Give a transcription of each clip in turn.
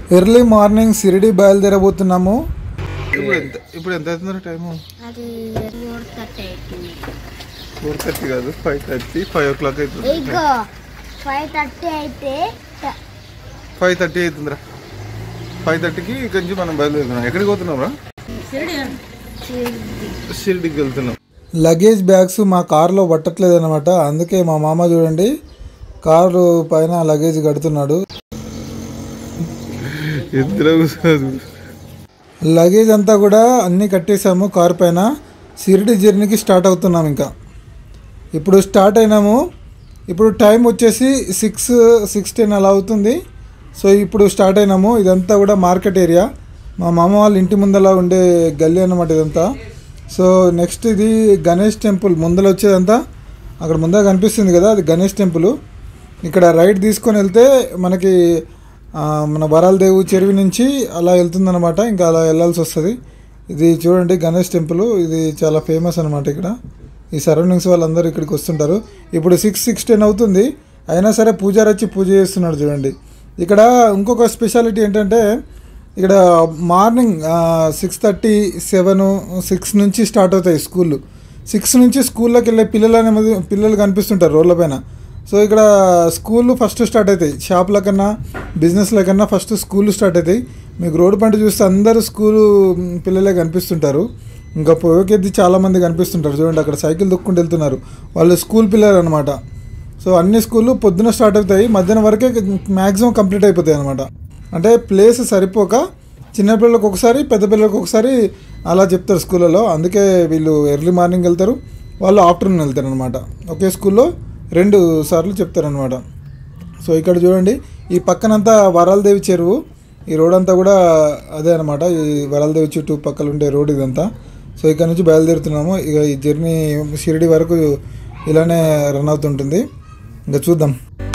Early morning Shirdi బయలుదేరబోతున్నాము ఇప్పుడు ఎంత ఇప్పుడు ఎంత అవుతుందో టైము అది మూడు థర్టీ అవుతుంది ఫోర్ థర్టీ కాదు five thirty five o'clock అవుతుంది ఇగో ఫైవ్ థర్టీ అయితే ట- ఫైవ్ థర్టీ అవుతుందిరా ఫైవ్ థర్టీకి ఇక్కడి నుంచి మనం బయలుదేరుతున్నాం ఎక్కడికి పోతున్నాం రా షిరిడికి వెళ్తున్నాం లగేజ్ బ్యాగ్స్ మా కార్లో పట్టట్లేదు అనమాట అందుకే మా మామ చూడండి కారు పైన లగేజ్ కడుతున్నాడు ఇద్దరు లగేజ్ అంతా కూడా అన్నీ కట్టేసాము కారు పైన షిరిడి జర్నీకి స్టార్ట్ అవుతున్నాం ఇంకా ఇప్పుడు స్టార్ట్ అయినాము ఇప్పుడు టైం వచ్చేసి సిక్స్ సిక్స్ టెన్ అలా అవుతుంది సో ఇప్పుడు స్టార్ట్ అయినాము ఇదంతా కూడా మార్కెట్ ఏరియా మా మామ వాళ్ళ ఇంటి ముందల ఉండే గల్లీ అన్నమాట ఇదంతా సో నెక్స్ట్ ఇది గణేష్ టెంపుల్ ముందర వచ్చేదంతా అక్కడ ముందర కనిపిస్తుంది కదా అది గణేష్ టెంపుల్ ఇక్కడ రైట్ తీసుకొని వెళ్తే మనకి ఆ, మన వరాలదేవు చెరువు నుంచి అలా వెళ్తుందన్నమాట ఇంకా అలా వెళ్ళాల్సి వస్తుంది ఇది చూడండి గణేష్ టెంపుల్ ఇది చాలా ఫేమస్ అనమాట ఇక్కడ ఈ సరౌండింగ్స్ వాళ్ళందరూ ఇక్కడికి వస్తుంటారు ఇప్పుడు సిక్స్ సిక్స్ టెన్ అవుతుంది అయినా సరే పూజారి వచ్చి పూజ చేస్తున్నాడు చూడండి ఇక్కడ ఇంకొక స్పెషాలిటీ ఏంటంటే ఇక్కడ morning six thirty seven six నుంచి స్టార్ట్ అవుతాయి స్కూళ్ళు సిక్స్ నుంచి స్కూల్లోకి వెళ్ళే పిల్లలు అనేది పిల్లలు కనిపిస్తుంటారు రోడ్ల పైన సో ఇక్కడ స్కూళ్ళు ఫస్ట్ స్టార్ట్ అవుతాయి షాప్ల కన్నా బిజినెస్ల కన్నా ఫస్ట్ స్కూళ్ళు స్టార్ట్ అవుతాయి మీకు రోడ్డు పంట చూస్తే అందరూ స్కూలు మ్, పిల్లలే కనిపిస్తుంటారు ఇంకా పోయేకెద్ది చాలామంది కనిపిస్తుంటారు చూడండి అక్కడ సైకిల్ దొక్కుంటూ వెళ్తున్నారు వాళ్ళు స్కూల్ పిల్లలు అనమాట సో అన్ని స్కూళ్ళు పొద్దున స్టార్ట్ అవుతాయి మధ్యాహ్నం వరకే మ్యాక్సిమం కంప్లీట్ అయిపోతాయి అనమాట అంటే ప్లేస్ సరిపోక చిన్నపిల్లలకు ఒకసారి పెద్ద పిల్లలకు ఒకసారి అలా చెప్తారు స్కూళ్ళలో అందుకే వీళ్ళు ఎర్లీ మార్నింగ్ వెళ్తారు వాళ్ళు ఆఫ్టర్నూన్ వెళ్తారు అనమాట ఒకే స్కూల్లో రెండు సార్లు చెప్తారనమాట సో ఇక్కడ చూడండి ఈ పక్కనంతా వరాలదేవి చెరువు ఈ రోడ్ అంతా కూడా అదే అనమాట ఈ వరాలదేవి చుట్టూ పక్కల ఉండే రోడ్ ఇదంతా సో ఇక్కడ నుంచి బయలుదేరుతున్నాము ఇక ఈ జర్నీ షిరిడి వరకు ఇలానే రన్ అవుతుంటుంది ఇంకా చూద్దాం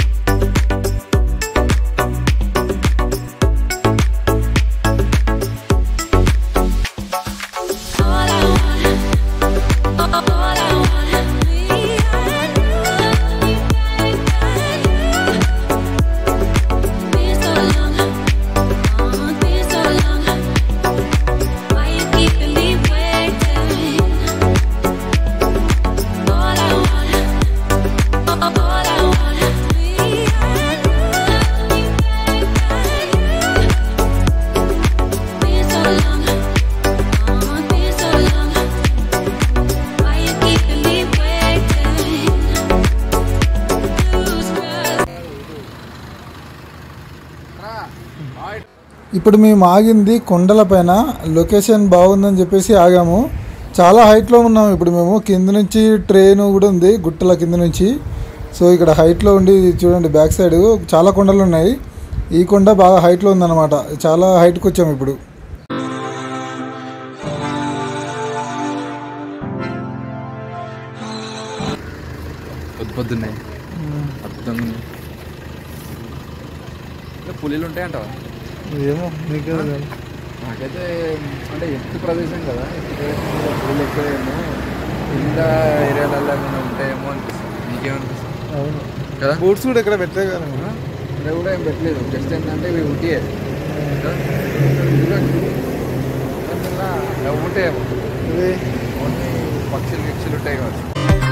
ఇప్పుడు మేము ఆగింది కొండల పైన లొకేషన్ బాగుందని చెప్పేసి ఆగాము చాలా హైట్లో ఉన్నాము ఇప్పుడు మేము కింద నుంచి ట్రైన్ కూడా ఉంది గుట్టల కింద నుంచి సో ఇక్కడ హైట్లో ఉండి చూడండి బ్యాక్ సైడ్ చాలా కొండలు ఉన్నాయి ఈ కొండ బాగా హైట్లో ఉందన్నమాట చాలా హైట్కి వచ్చాము ఇప్పుడు పొద్దు పొద్దున్నాయి అద్భుతంగా ఉంది ఇంకా పులిలు ఉంటాయంటావా ఏమో నీకే నాకైతే అంటే ఎత్తు ప్రదేశం కదా ఎత్తు ప్రదేశంలో పులులు ఎక్కువేమో కింద ఏరియాలలో ఏమైనా ఉంటాయేమో అనిపిస్తుంది నీకేమనిపిస్తుంది అవును కదా బూట్స్ కూడా ఇక్కడ పెట్టలే కదా ఇక్కడ కూడా ఏం పెట్టలేదు జస్ట్ ఏంటంటే ఇవి ఉంటే ఉంటాయేమో ఓన్లీ పక్షులు గిక్షులు ఉంటాయి కావచ్చు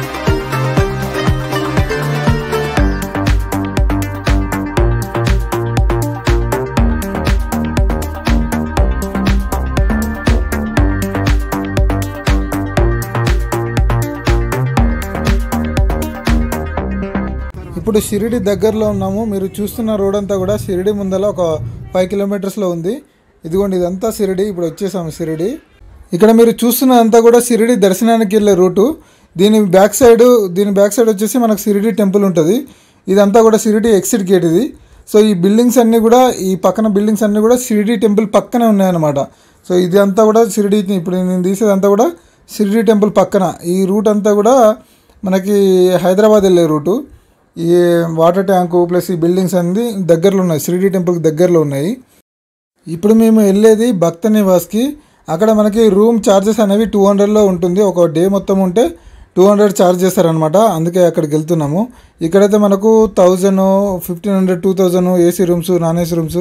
ఇప్పుడు షిరిడి దగ్గరలో ఉన్నాము మీరు చూస్తున్న రోడ్ అంతా కూడా షిరిడి ముందల ఒక ఫైవ్ కిలోమీటర్స్లో ఉంది ఇదిగోండి ఇదంతా షిరిడి ఇప్పుడు వచ్చేసాము షిరిడి ఇక్కడ మీరు చూస్తున్నదంతా కూడా షిరిడి దర్శనానికి వెళ్ళే రూటు దీని బ్యాక్ సైడ్ దీని బ్యాక్ సైడ్ వచ్చేసి మనకు షిరిడి టెంపుల్ ఉంటుంది ఇదంతా కూడా షిరిడి ఎగ్జిట్ గేట్ ఇది సో ఈ బిల్డింగ్స్ అన్నీ కూడా ఈ పక్కన బిల్డింగ్స్ అన్నీ కూడా షిరిడి టెంపుల్ పక్కనే ఉన్నాయన్నమాట సో ఇది అంతా కూడా షిరిడి ఇప్పుడు నేను తీసేదంతా కూడా షిరిడి టెంపుల్ పక్కన ఈ రూట్ అంతా కూడా మనకి హైదరాబాద్ వెళ్ళే రూటు ఈ వాటర్ ట్యాంకు ప్లస్ ఈ బిల్డింగ్స్ అన్ని దగ్గరలో ఉన్నాయి షిరిడి టెంపుల్కి దగ్గరలో ఉన్నాయి ఇప్పుడు మేము వెళ్ళేది భక్త నివాస్కి అక్కడ మనకి రూమ్ ఛార్జెస్ అనేవి టూ హండ్రెడ్లో ఉంటుంది ఒక డే మొత్తం ఉంటే టూ హండ్రెడ్ ఛార్జ్ చేస్తారనమాట అందుకే అక్కడికి వెళ్తున్నాము ఇక్కడైతే మనకు thousand fifteen hundred two thousand AC rooms non AC rooms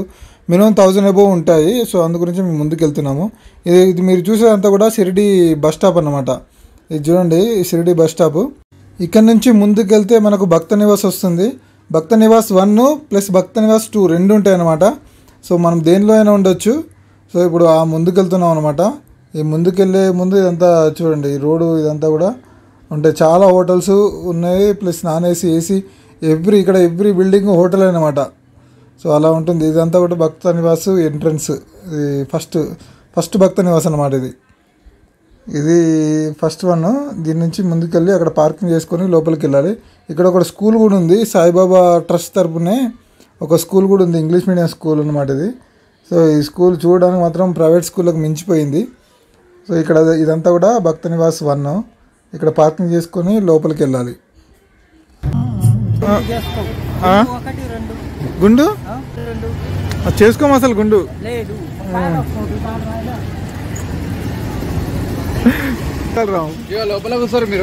minimum thousand above ఉంటాయి సో అందు గురించి మేము ముందుకు వెళ్తున్నాము ఇది ఇది మీరు చూసేదంతా కూడా షిరిడి బస్ స్టాప్ అన్నమాట ఇది చూడండి ఈ షిరిడి బస్ స్టాప్ ఇక్కడ నుంచి ముందుకు వెళ్తే మనకు భక్త నివాస్ వస్తుంది Bhakta Nivas one plus Bhakta Nivas two రెండు ఉంటాయి అన్నమాట సో మనం దేనిలో అయినా ఉండొచ్చు సో ఇప్పుడు ఆ ముందుకు వెళ్తున్నాం అనమాట ఈ ముందుకు వెళ్ళే ముందు ఇదంతా చూడండి ఈ రోడ్డు ఇదంతా కూడా ఉంటాయి చాలా హోటల్స్ ఉన్నాయి plus non AC AC every ఇక్కడ ఎవ్రీ బిల్డింగ్ హోటల్ అనమాట సో అలా ఉంటుంది ఇదంతా కూడా భక్త నివాస్ ఎంట్రన్స్ ఇది ఫస్ట్ ఫస్ట్ భక్త నివాస్ అనమాట ఇది ఇది ఫస్ట్ వన్ దీని నుంచి ముందుకెళ్ళి అక్కడ పార్కింగ్ చేసుకొని లోపలికి వెళ్ళాలి ఇక్కడ ఒక స్కూల్ కూడా ఉంది సాయిబాబా ట్రస్ట్ తరపునే ఒక స్కూల్ కూడా ఉంది ఇంగ్లీష్ మీడియం స్కూల్ అనమాట ఇది సో ఈ స్కూల్ చూడడానికి మాత్రం ప్రైవేట్ స్కూల్కి మించిపోయింది సో ఇక్కడ ఇదంతా కూడా భక్త నివాస్ వన్ ఇక్కడ పార్కింగ్ చేసుకొని లోపలికి వెళ్ళాలి ఆ? గుండు ఆ, చేసుకోము అసలు గుండు రాము ఇక లోపల కూర్చోరు మీరు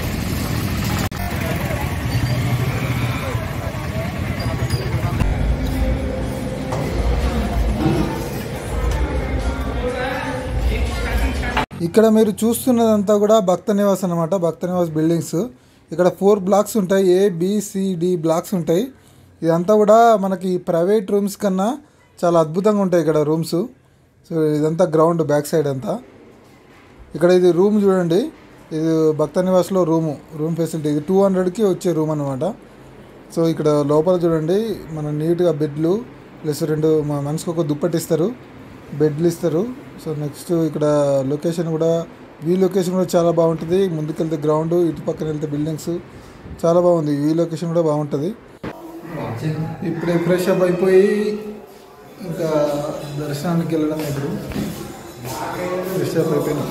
ఇక్కడ మీరు చూస్తున్నదంతా కూడా భక్త నివాస్ అనమాట భక్త నివాస్ బిల్డింగ్స్ ఇక్కడ ఫోర్ బ్లాక్స్ ఉంటాయి ఏ బిసిడి బ్లాక్స్ ఉంటాయి ఇదంతా కూడా మనకి ప్రైవేట్ రూమ్స్ కన్నా చాలా అద్భుతంగా ఉంటాయి ఇక్కడ రూమ్స్ సో ఇదంతా గ్రౌండ్ బ్యాక్ సైడ్ అంతా ఇక్కడ ఇది రూమ్ చూడండి ఇది భక్త నివాస్లో రూము రూమ్ ఫెసిలిటీ ఇది టూ హండ్రెడ్కి వచ్చే రూమ్ అనమాట సో ఇక్కడ లోపల చూడండి మన నీట్గా బెడ్లు ప్లస్ రెండు మా మనిషికి ఒక దుప్పటి ఇస్తారు బెడ్లు ఇస్తారు సో నెక్స్ట్ ఇక్కడ లొకేషన్ కూడా ఈ లొకేషన్ కూడా చాలా బాగుంటుంది ముందుకెళ్తే గ్రౌండ్ ఇటు పక్కన వెళ్తే బిల్డింగ్స్ చాలా బాగుంది ఈ లొకేషన్ కూడా బాగుంటుంది ఇప్పుడే ఫ్రెష్ అప్ అయిపోయి ఇంకా దర్శనానికి వెళ్ళడం ఇప్పుడు ఫ్రెష్ అప్ అయిపోయినా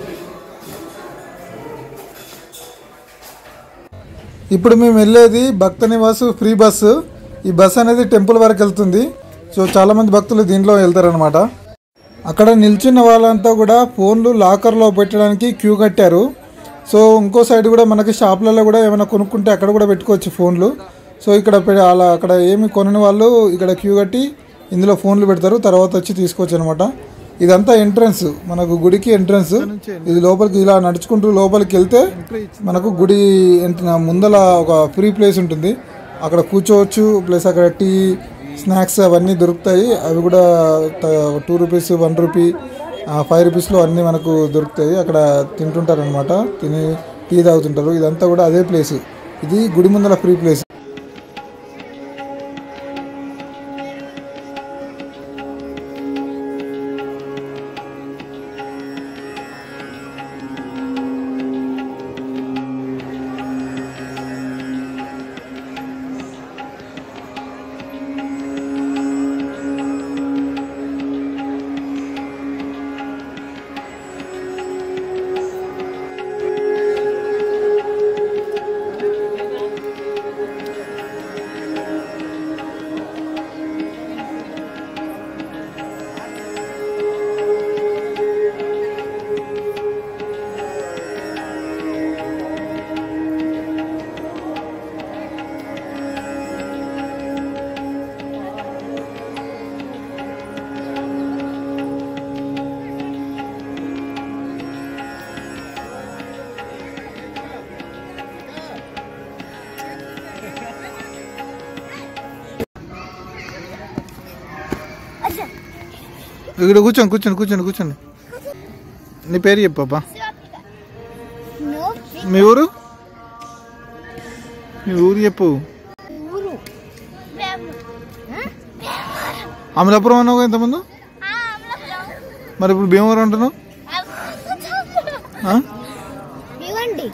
ఇప్పుడు మేము వెళ్ళేది భక్త నివాసు ఫ్రీ బస్సు ఈ బస్ అనేది టెంపుల్ వరకు వెళ్తుంది సో చాలామంది భక్తులు దీంట్లో వెళ్తారనమాట అక్కడ నిల్చున్న వాళ్ళంతా కూడా ఫోన్లు లాకర్లో పెట్టడానికి క్యూ కట్టారు సో ఇంకో సైడ్ కూడా మనకి షాపులలో కూడా ఏమైనా కొనుక్కుంటే అక్కడ కూడా పెట్టుకోవచ్చు ఫోన్లు సో ఇక్కడ పె- అలా అక్కడ ఏమి కొనని వాళ్ళు ఇక్కడ క్యూ కట్టి ఇందులో ఫోన్లు పెడతారు తర్వాత వచ్చి తీసుకోవచ్చు అనమాట ఇదంతా ఎంట్రన్స్ మనకు గుడికి ఎంట్రన్స్ ఇది లోపలికి ఇలా నడుచుకుంటూ లోపలికి వెళ్తే మనకు గుడి ఎంట్ర- ముందల ఒక ఫ్రీ ప్లేస్ ఉంటుంది అక్కడ కూర్చోవచ్చు ప్లస్ అక్కడ టీ స్నాక్స్ అవన్నీ దొరుకుతాయి అవి కూడా two rupees one rupee five రూపీస్లో అన్నీ మనకు దొరుకుతాయి అక్కడ తింటుంటారు అనమాట తిని టీ తాగుతుంటారు ఇదంతా కూడా అదే ప్లేస్ ఇది గుడి ముందల ఫ్రీ ప్లేస్ ఇక్కడ కూర్చోండి కూర్చోండి కూర్చోండి కూర్చోండి నీ పేరు చెప్పు పాపా నో మీ ఊరు మీ ఊరు చెప్పు ఊరు అమలాపురం అన్నావు కదా ఇంతకుముందు మరి ఇప్పుడు భీమవరం అంటున్నావు ఆ? ఇవ్వండి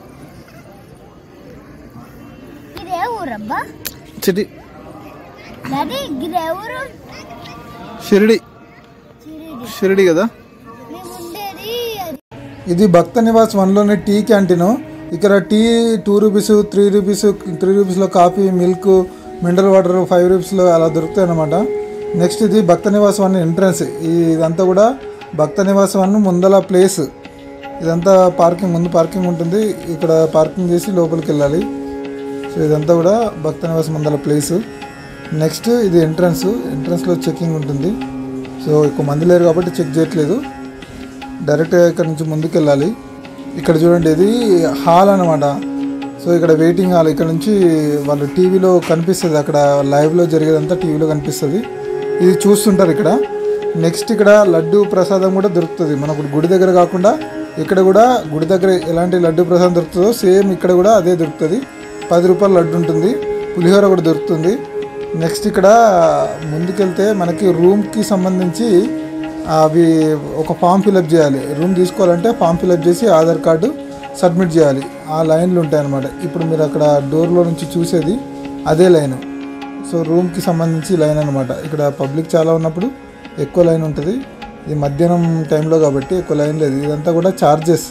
ఇదే ఊరబ్బా సిటీ డాడీ ఇదే ఊరు షిరిడి చిరిది షిరిడి కదా మేము ఉండేది అది ఇది భక్త నివాస్ వన్లోని టీ క్యాంటీన్ ఇక్కడ tea two rupees three rupees three రూపీస్లో coffee milk mineral water five రూపీస్లో అలా దొరుకుతాయి అన్నమాట నెక్స్ట్ ఇది భక్త నివాస్ వన్ ఎంట్రన్స్ ఇదంతా కూడా భక్త నివాస్ వన్ ముందల ప్లేస్ ఇదంతా పార్కింగ్ ముందు పార్కింగ్ ఉంటుంది ఇక్కడ పార్కింగ్ చేసి లోపలికి వెళ్ళాలి సో ఇదంతా కూడా భక్త నివాస్ ముందల ప్లేస్ నెక్స్ట్ ఇది ఎంట్రన్స్ ఎంట్రన్స్లో చెకింగ్ ఉంటుంది సో ఎక్కువ మంది లేరు కాబట్టి చెక్ చేయట్లేదు డైరెక్ట్గా ఇక్కడ నుంచి ముందుకు వెళ్ళాలి ఇక్కడ చూడండి ఇది హాల్ అనమాట సో ఇక్కడ వెయిటింగ్ హాల్ ఇక్కడ నుంచి వాళ్ళు టీవీలో కనిపిస్తుంది అక్కడ లైవ్లో జరిగేదంతా టీవీలో కనిపిస్తుంది ఇది చూస్తుంటారు ఇక్కడ నెక్స్ట్ ఇక్కడ లడ్డు ప్రసాదం కూడా దొరుకుతుంది మనకు గుడి దగ్గర కాకుండా ఇక్కడ కూడా గుడి దగ్గర ఎలాంటి లడ్డు ప్రసాదం దొరుకుతుందో సేమ్ ఇక్కడ కూడా అదే దొరుకుతుంది పది రూపాయల లడ్డు ఉంటుంది పులిహోర కూడా దొరుకుతుంది నెక్స్ట్ ఇక్కడ ముందుకెళ్తే మనకి రూమ్కి సంబంధించి అవి ఒక ఫామ్ ఫిలప్ చేయాలి రూమ్ తీసుకోవాలంటే ఫామ్ ఫిలప్ చేసి ఆధార్ కార్డు సబ్మిట్ చేయాలి ఆ లైన్లు ఉంటాయి అన్నమాట ఇప్పుడు మీరు అక్కడ డోర్లో నుంచి చూసేది అదే లైన్ సో రూమ్కి సంబంధించి లైన్ అనమాట ఇక్కడ పబ్లిక్ చాలా ఉన్నప్పుడు ఎక్కువ లైన్ ఉంటుంది ఇది మధ్యాహ్నం టైంలో కాబట్టి ఎక్కువ లైన్ లేదు ఇదంతా కూడా చార్జెస్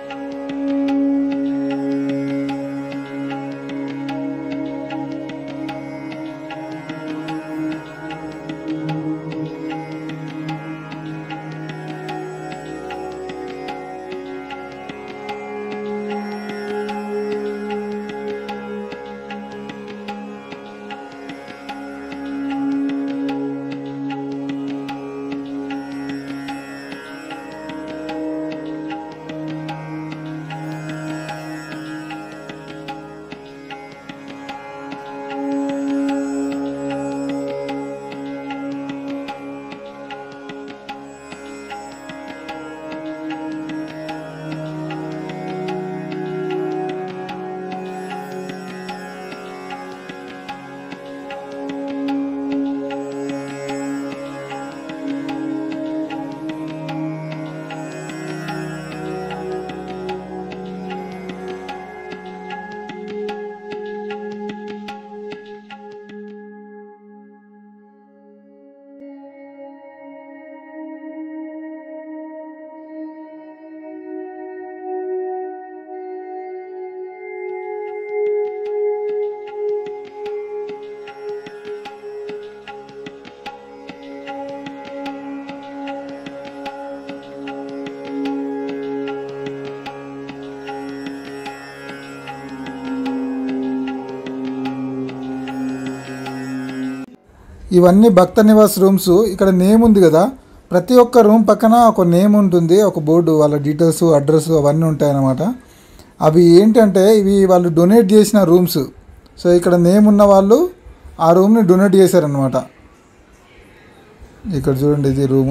ఇవన్నీ భక్త నివాస్ రూమ్స్ ఇక్కడ నేమ్ ఉంది కదా ప్రతి ఒక్క రూమ్ పక్కన ఒక నేమ్ ఉంటుంది ఒక బోర్డు వాళ్ళ డీటెయిల్స్ అడ్రస్ అవన్నీ ఉంటాయన్నమాట అవి ఏంటంటే ఇవి వాళ్ళు డొనేట్ చేసిన రూమ్స్ సో ఇక్కడ నేమ్ ఉన్న వాళ్ళు ఆ రూమ్ని డొనేట్ చేశారనమాట ఇక్కడ చూడండి ఇది రూము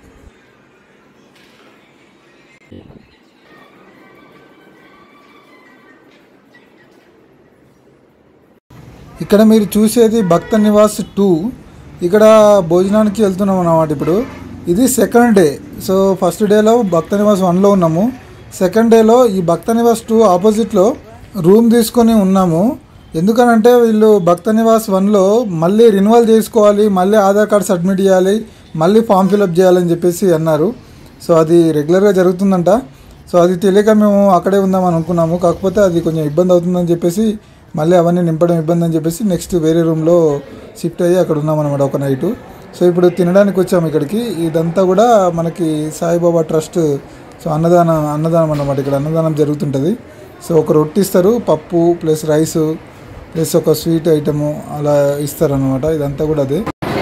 ఇక్కడ మీరు చూసేది భక్త నివాస్ టూ ఇక్కడ భోజనానికి వెళ్తున్నాం అన్నమాట ఇప్పుడు ఇది సెకండ్ డే సో ఫస్ట్ డేలో భక్త నివాస్ వన్లో ఉన్నాము సెకండ్ డేలో ఈ భక్త నివాస్ టూ ఆపోజిట్లో రూమ్ తీసుకొని ఉన్నాము ఎందుకనంటే వీళ్ళు భక్త నివాస్ వన్లో మళ్ళీ రిన్యువల్ చేసుకోవాలి మళ్ళీ ఆధార్ కార్డ్ సబ్మిట్ చేయాలి మళ్ళీ ఫామ్ ఫిలప్ చేయాలని చెప్పేసి అన్నారు సో అది రెగ్యులర్గా జరుగుతుందంట సో అది తెలియక మేము అక్కడే ఉందాం అనుకున్నాము కాకపోతే అది కొంచెం ఇబ్బంది అవుతుందని చెప్పేసి మళ్ళీ అవన్నీ నింపడం ఇబ్బంది అని చెప్పేసి నెక్స్ట్ వేరే రూమ్లో షిఫ్ట్ అయ్యి అక్కడ ఉన్నాం అనమాట ఒక నైటు సో ఇప్పుడు తినడానికి వచ్చాము ఇక్కడికి ఇదంతా కూడా మనకి సాయిబాబా ట్రస్ట్ సో అన్నదానం అన్నదానం అన్నమాట ఇక్కడ అన్నదానం జరుగుతుంటుంది సో ఒక రొట్టి ఇస్తారు పప్పు ప్లస్ రైస్ ప్లస్ ఒక స్వీట్ ఐటము అలా ఇస్తారనమాట ఇదంతా కూడా అదే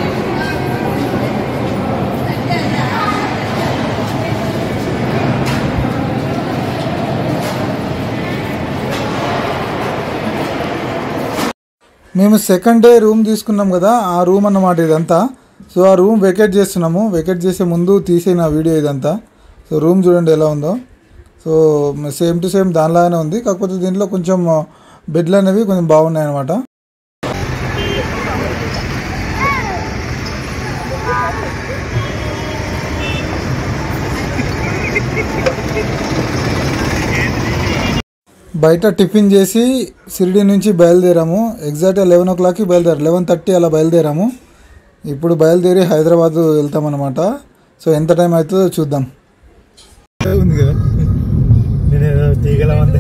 మేము సెకండ్ డే రూమ్ తీసుకున్నాం కదా ఆ రూమ్ అన్నమాట ఇదంతా సో ఆ రూమ్ వెకేట్ చేస్తున్నాము వెకేట్ చేసే ముందు తీసిన వీడియో ఇదంతా సో రూమ్ చూడండి ఎలా ఉందో సో సేమ్ టు సేమ్ దానిలాగానే ఉంది కాకపోతే దీంట్లో కొంచెం బెడ్లు అనేవి కొంచెం బాగున్నాయి అనమాట బయట టిఫిన్ చేసి షిరిడి నుంచి బయలుదేరాము ఎగ్జాక్ట్గా లెవెన్ ఓ క్లాక్కి బయలుదేరారు లెవెన్ థర్టీ అలా బయలుదేరాము ఇప్పుడు బయలుదేరి హైదరాబాద్ వెళ్తామన్నమాట సో ఎంత టైం అవుతుందో చూద్దాం ఉంది కదా నేనేదో తీగల మంది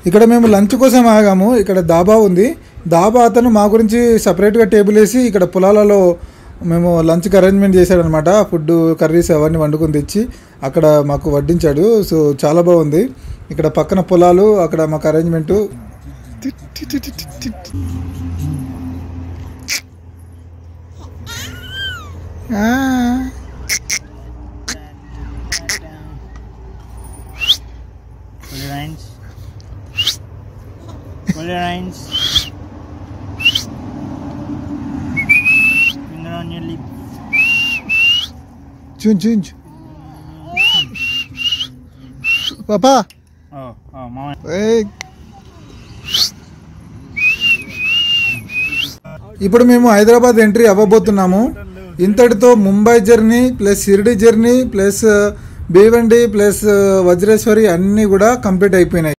ఇక్కడ మేము లంచ్ కోసం ఆగాము ఇక్కడ దాబా ఉంది దాబా అతను మా గురించి సపరేట్గా టేబుల్ వేసి ఇక్కడ పొలాలలో మేము లంచ్కి అరేంజ్మెంట్ చేశాడనమాట ఫుడ్ కర్రీస్ అవన్నీ వండుకొని తెచ్చి అక్కడ మాకు వడ్డించాడు సో చాలా బాగుంది ఇక్కడ పక్కన పొలాలు అక్కడ మాకు arrangement Pull your hands. Pull your hands. Finger on your lip. చూంచు చూంచు పాపా Oh, oh, mama. ఏయ్. ఇప్పుడు మేము హైదరాబాద్ ఎంట్రీ అవ్వబోతున్నాము ఇంతటితో Mumbai journey plus Shirdi journey plus Bhiwandi plus Vajreshwari అన్నీ కూడా కంప్లీట్ అయిపోయినాయి